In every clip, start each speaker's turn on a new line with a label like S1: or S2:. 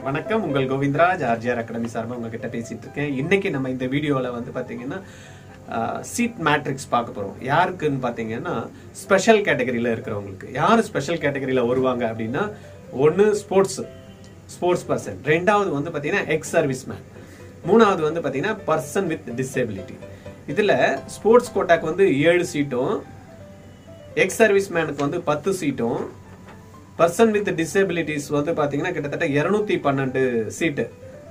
S1: வணக்கம் உங்கள் Govindaraj RGR academy சார்பாக உங்ககிட்ட பேசிட்டு இருக்கேன் இன்னைக்கு நம்ம இந்த வீடியோவில் வந்து பார்த்தீங்கன்னா சீட் மேட்ரிக்ஸ் பார்க்க போகிறோம் யாருக்குன்னு பார்த்தீங்கன்னா ஸ்பெஷல் கேட்டகரியில் இருக்கிறவங்களுக்கு யார் ஸ்பெஷல் கேட்டகரியில் வருவாங்க அப்படின்னா ஒன்று ஸ்போர்ட்ஸ் ஸ்போர்ட்ஸ் பர்சன் ரெண்டாவது வந்து பார்த்தீங்கன்னா எக்ஸ் சர்வீஸ் மேன் மூணாவது வந்து பார்த்தீங்கன்னா பர்சன் வித் டிசேபிலிட்டி இதில் ஸ்போர்ட்ஸ் கோட்டாக்கு வந்து ஏழு சீட்டும் எக்ஸ் சர்வீஸ் மேனுக்கு வந்து பத்து சீட்டும் பர்சன் வித் டிசேபிலிட்டிஸ் வந்து பாத்தீங்கன்னா கிட்டத்தட்ட இருநூத்தி பன்னெண்டு சீட்டு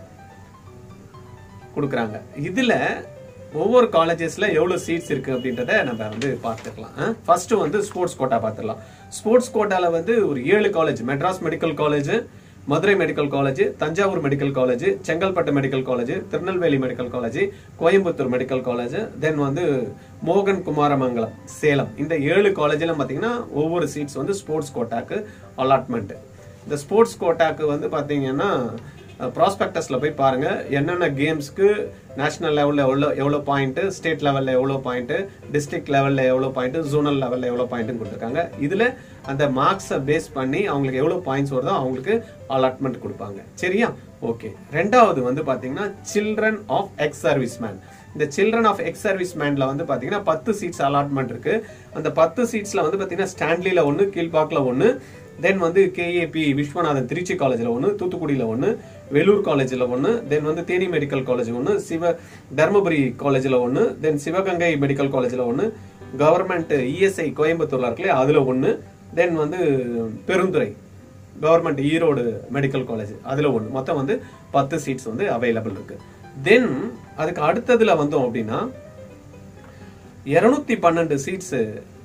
S1: கொடுக்குறாங்க இதுல ஒவ்வொரு காலேஜஸ்ல எவ்வளவு சீட்ஸ் இருக்கு அப்படின்றத நம்ம வந்து பார்த்துக்கலாம் ஃபர்ஸ்ட் வந்து ஸ்போர்ட்ஸ் கோட்டா பார்த்துடலாம் ஸ்போர்ட்ஸ் கோட்டால வந்து ஒரு ஏழு college Madras medical college Madurai medical college Thanjavur medical college Chengalpattu medical college Tirunelveli medical college Coimbatore medical college then வந்து மோகன் குமாரமங்கலம் சேலம் இந்த ஏழு காலேஜிலும் பார்த்தீங்கன்னா ஒவ்வொரு சீட்ஸ் வந்து ஸ்போர்ட்ஸ் கோட்டாக்கு அலாட்மெண்ட் இந்த ஸ்போர்ட்ஸ் கோட்டாக்கு வந்து பார்த்தீங்கன்னா ப்ராஸ்பெக்டஸ்ல போய் பாருங்க என்னென்ன கேம்ஸ்க்கு நேஷனல் லெவலில் எவ்வளோ எவ்வளோ பாயிண்ட் ஸ்டேட் லெவலில் எவ்வளோ பாயிண்ட் டிஸ்ட்ரிக்ட் லெவலில் எவ்வளோ பாயிண்ட் ஜோனல் லெவலில் எவ்வளோ பாயிண்ட் கொடுத்துருக்காங்க இதில் அந்த மார்க்ஸை பேஸ் பண்ணி அவங்களுக்கு எவ்வளோ பாயிண்ட்ஸ் வருதோ அவங்களுக்கு அலாட்மெண்ட் கொடுப்பாங்க சரியா ஓகே ரெண்டாவது வந்து பார்த்தீங்கன்னா children of ex service man இந்த சில்ட்ரன் ஆஃப் எக்ஸ் சர்வீஸ் மேன்ல வந்து பார்த்தீங்கன்னா பத்து சீட்ஸ் அலாட்மெண்ட் இருக்கு அந்த பத்து சீட்ஸ்ல வந்து பார்த்தீங்கன்னா ஸ்டான்லியில் ஒன்று கீழ்பாக்கில் ஒன்று தென் வந்து கேஏபி விஸ்வநாதன் திருச்சி காலேஜில் ஒன்று தூத்துக்குடியில் ஒன்று வேலூர் காலேஜில் ஒன்று தென் வந்து தேனி மெடிக்கல் காலேஜ் ஒன்று சிவ தர்மபுரி காலேஜில் ஒன்று தென் சிவகங்கை மெடிக்கல் காலேஜில் ஒன்று கவர்மெண்ட் இஎஸ்ஐ கோயம்புத்தூர்ல இருக்குல்ல அதில் ஒன்று தென் வந்து Perundurai government Erode medical college அதில் ஒன்று மொத்தம் வந்து பத்து சீட்ஸ் வந்து அவைலபிள் இருக்கு தென் அதுக்கு அடுத்ததுல வந்தோம் அப்படின்னா இருநூத்தி பன்னெண்டு சீட்ஸ்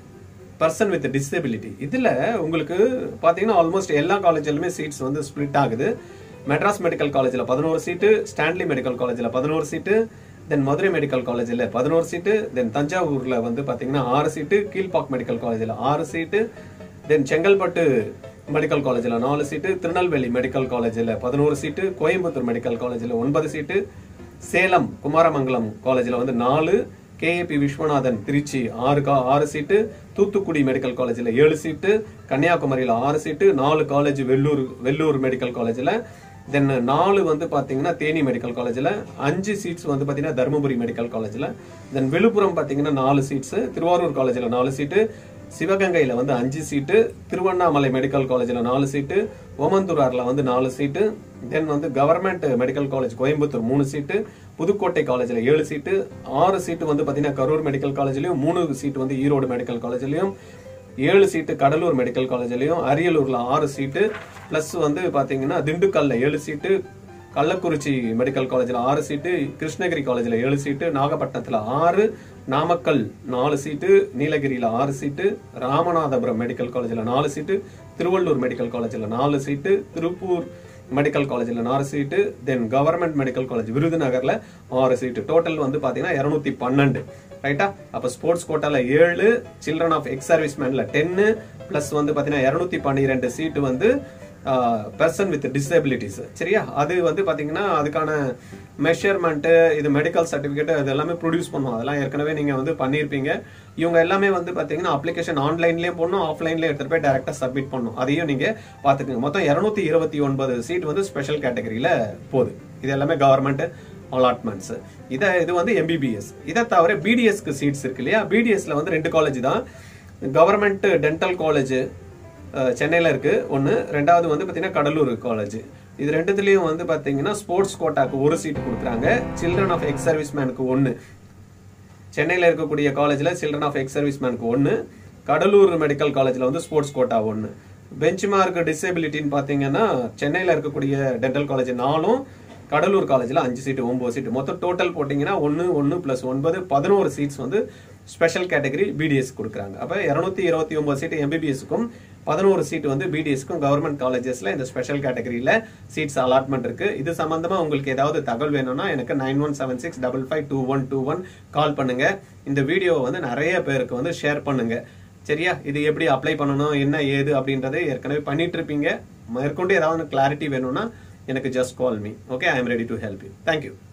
S1: பர்சன் வித் டிசபிலிட்டி இதில் உங்களுக்கு பார்த்தீங்கன்னா ஆல்மோஸ்ட் எல்லா காலேஜ்லையுமே சீட்ஸ் வந்து ஸ்ப்ளிட் ஆகுது மெட்ராஸ் மெடிக்கல் காலேஜில் பதினோரு சீட்டு ஸ்டான்லி மெடிக்கல் காலேஜில் பதினோரு சீட்டு தென் மதுரை மெடிக்கல் காலேஜில் பதினோரு சீட்டு தென் தஞ்சாவூரில் வந்து பார்த்தீங்கன்னா ஆறு சீட்டு கீழ்பாக் மெடிக்கல் காலேஜில் ஆறு சீட்டு தென் செங்கல்பட்டு மெடிக்கல் காலேஜில் நாலு சீட்டு திருநெல்வேலி மெடிக்கல் காலேஜில் பதினோரு சீட்டு கோயம்புத்தூர் மெடிக்கல் காலேஜில் ஒன்பது சீட்டு சேலம் குமாரமங்கலம் காலேஜில் வந்து நாலு கேஏபி விஸ்வநாதன் திருச்சி ஆறு கா ஆறு சீட்டு தூத்துக்குடி மெடிக்கல் காலேஜில் ஏழு சீட்டு கன்னியாகுமரியில் ஆறு சீட்டு நாலு காலேஜ் வெள்ளூர் வெள்ளூர் மெடிக்கல் காலேஜில் தென் நாலு வந்து பார்த்தீங்கன்னா தேனி மெடிக்கல் காலேஜில் அஞ்சு சீட்ஸ் வந்து பார்த்தீங்கன்னா தருமபுரி மெடிக்கல் காலேஜில் தென் விழுப்புரம் பார்த்தீங்கன்னா நாலு சீட்ஸ் திருவாரூர் காலேஜில் நாலு சீட்டு சிவகங்கையில் வந்து அஞ்சு சீட்டு திருவண்ணாமலை மெடிக்கல் காலேஜில் நாலு சீட்டு ஓமந்தூராரில் வந்து நாலு சீட்டு தென் வந்து கவர்மெண்ட் மெடிக்கல் காலேஜ் கோயம்புத்தூர் மூணு சீட்டு புதுக்கோட்டை காலேஜில் ஏழு சீட்டு ஆறு சீட்டு வந்து பார்த்தீங்கன்னா கரூர் மெடிக்கல் காலேஜ்லையும் மூணு சீட்டு வந்து ஈரோடு மெடிக்கல் காலேஜ்லையும் ஏழு சீட்டு கடலூர் மெடிக்கல் காலேஜ்லையும் அரியலூர்ல ஆறு சீட்டு பிளஸ் வந்து பாத்தீங்கன்னா திண்டுக்கல்ல ஏழு சீட்டு கள்ளக்குறிச்சி மெடிக்கல் காலேஜில் ஆறு சீட்டு கிருஷ்ணகிரி காலேஜில் ஏழு சீட்டு நாகப்பட்டினத்தில் ஆறு நாமக்கல் நாலு சீட்டு நீலகிரியில் ஆறு சீட்டு ராமநாதபுரம் மெடிக்கல் காலேஜில் நாலு சீட்டு திருவள்ளூர் மெடிக்கல் காலேஜில் நாலு சீட்டு திருப்பூர் மெடிக்கல் காலேஜில் நாலு seat then government medical college விருதுநகர்ல ஆறு சீட்டு டோட்டல் வந்து பாத்தீங்கன்னா இருநூத்தி பன்னெண்டு ரைட்டா அப்ப ஸ்போர்ட்ஸ் கோட்டால ஏழு சில்ட்ரன் ஆஃப் எக்ஸ் சர்வீஸ் மேன்ல டென்னு பிளஸ் வந்து பாத்தீங்கன்னா இருநூத்தி பன்னிரெண்டு சீட்டு வந்து பர்சன் வித் டிசபிலிட்டிஸ் சரியா அது வந்து பாத்தீங்கன்னா அதுக்கான மெஷர்மெண்ட்டு இது மெடிக்கல் சர்டிஃபிகேட் அது எல்லாமே ப்ரொடியூஸ் பண்ணுவோம் அதெல்லாம் ஏற்கனவே நீங்க வந்து பண்ணியிருப்பீங்க இவங்க எல்லாமே வந்து பாத்தீங்கன்னா அப்ளிகேஷன் ஆன்லைன்லயும் போடணும் ஆஃப்லைன்லயும் எடுத்துட்டு போய் டேரக்டா சப்மிட் பண்ணணும் அதையும் நீங்க பாத்துக்கோங்க மொத்தம் இருநூத்தி இருபத்தி ஒன்பது சீட் வந்து ஸ்பெஷல் கேட்டகரியில போகுது இது எல்லாமே கவர்மெண்ட் அலாட்மெண்ட்ஸ் இதை இது வந்து எம்பிபிஎஸ் இதை தவிர பிடிஎஸ்க்கு சீட்ஸ் இருக்கு இல்லையா பிடிஎஸ்ல வந்து ரெண்டு காலேஜ் தான் கவர்மெண்ட் டென்டல் காலேஜ் சென்னையில் இருக்கு ஒன்று ரெண்டாவது வந்து பார்த்தீங்கன்னா கடலூர் காலேஜ் இது ரெண்டுத்துலேயும் வந்து பார்த்தீங்கன்னா ஸ்போர்ட்ஸ் கோட்டாக்கு ஒரு சீட் கொடுக்குறாங்க சில்ட்ரன் ஆஃப் எக்ஸ் சர்வீஸ் மேனுக்கு ஒன்று சென்னையில் இருக்கக்கூடிய காலேஜில் சில்ட்ரன் ஆஃப் எக்ஸ் சர்வீஸ் மேனுக்கு ஒன்று கடலூர் மெடிக்கல் காலேஜில் வந்து ஸ்போர்ட்ஸ் கோட்டா ஒன்று பெஞ்ச் மார்க் டிசபிலிட்டின்னு பார்த்தீங்கன்னா சென்னையில் இருக்கக்கூடிய டென்டல் காலேஜ் நாலும் கடலூர் காலேஜில் அஞ்சு சீட்டு ஒன்பது சீட்டு மொத்தம் டோட்டல் போட்டிங்கன்னா ஒன்று ஒன்று ப்ளஸ் ஒன்பது பதினோரு சீட்ஸ் வந்து ஸ்பெஷல் கேட்டகரி பிடிஎஸ் கொடுக்குறாங்க அப்போ இரநூத்தி இருபத்தி ஒன்பது சீட்டு எம்பிபிஎஸ்க்கும் பதினோரு சீட் வந்து பிடிஎஸ்க்கும் கவர்மெண்ட் காலேஜஸ்ல இந்த ஸ்பெஷல் கேட்டகரியில சீட்ஸ் அலாட்மெண்ட் இருக்கு இது சம்பந்தமா உங்களுக்கு ஏதாவது தகவல் வேணும்னா எனக்கு nine one seven six double five two one two one call பண்ணுங்க இந்த வீடியோவை வந்து நிறைய பேருக்கு வந்து ஷேர் பண்ணுங்க சரியா இது எப்படி அப்ளை பண்ணணும் என்ன ஏது அப்படின்றத ஏற்கனவே பண்ணிட்டு இருப்பீங்க மேற்கொண்டு ஏதாவது கிளாரிட்டி வேணும்னா எனக்கு just call me okay I am ready to help you thank you